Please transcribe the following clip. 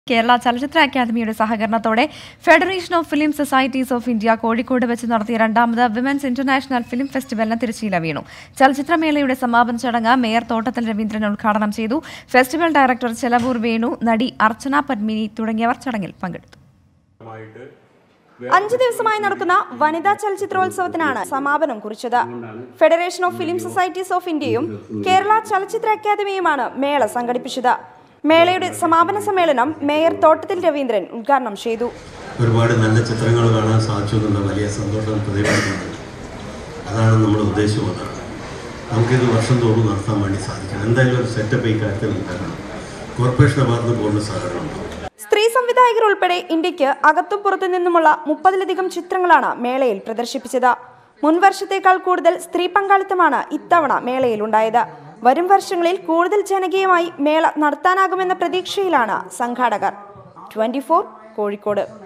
കേരള ചലച്ചിത്ര അക്കാദമിയുടെ സഹകരണത്തോടെ federation of film societies of India Kozhikode വെച്ച് നടത്തിയ രണ്ടാമത് വിമൻസ് ഇന്റർനാഷണൽ ഫിലിം ഫെസ്റ്റിവലിന് തിരശ്ശീല വീണു ചലച്ചിത്രമേളയുടെ സമാപന ചടങ്ങ് മേയർ തോട്ടത്തിൽ രവീന്ദ്രൻ ഉദ്ഘാടനം ചെയ്തു ഫെസ്റ്റിവൽ ഡയറക്ടർ ചെലവൂർ വേണു നടി അർച്ചന പത്മിനി തുടങ്ങിയവർ ചടങ്ങിൽ പങ്കെടുത്തു അഞ്ചു ദിവസമായി നടക്കുന്ന വനിതാ ചലച്ചിത്രോത്സവത്തിനാണ് സമാപനം കുറിച്ചത് federation of film societies of ഇന്ത്യയും കേരള ചലച്ചിത്ര അക്കാദമിയുമാണ് മേള സംഘടിപ്പിച്ചത് മേളയുടെ സമാപന സമ്മേളനം മേയർ തോട്ടത്തിൽ രവീന്ദ്രൻ ഉദ്ഘാടനം ചെയ്തു ഒരുപാട് നല്ല ചിത്രങ്ങൾ കാണാൻ സാധിച്ചു എന്നുള്ള വലിയ സന്തോഷം പ്രതിഫലിക്കുന്നുണ്ട് അതാണ് നമ്മുടെ ഉദ്ദേശവും അതാണ് നമുക്കിത് വർഷം തോറും നടത്താൻ വേണ്ടി സാധിക്കണം എന്തായാലും ഒരു സെറ്റപ്പ് ഈ കാര്യത്തിൽ ഉണ്ടാക്കണം കോർപ്പറേഷൻ ഭാഗത്ത് പൂർണ്ണ സഹകരണമുണ്ട് സ്ത്രീ സംവിധായകർ ഉൾപ്പെടെ ഇന്ത്യക്ക് അകത്തും പുറത്തു നിന്നുമുള്ള മുപ്പതിലധികം ചിത്രങ്ങളാണ് മേളയിൽ പ്രദർശിപ്പിച്ചത് മുൻ വർഷത്തേക്കാൾ കൂടുതൽ സ്ത്രീ പങ്കാളിത്തമാണ് ഇത്തവണ മേളയിൽ ഉണ്ടായത് വരും വർഷങ്ങളിൽ കൂടുതൽ ജനകീയമായി മേള നടത്താനാകുമെന്ന പ്രതീക്ഷയിലാണ് സംഘാടകർ ട്വന്റി കോഴിക്കോട്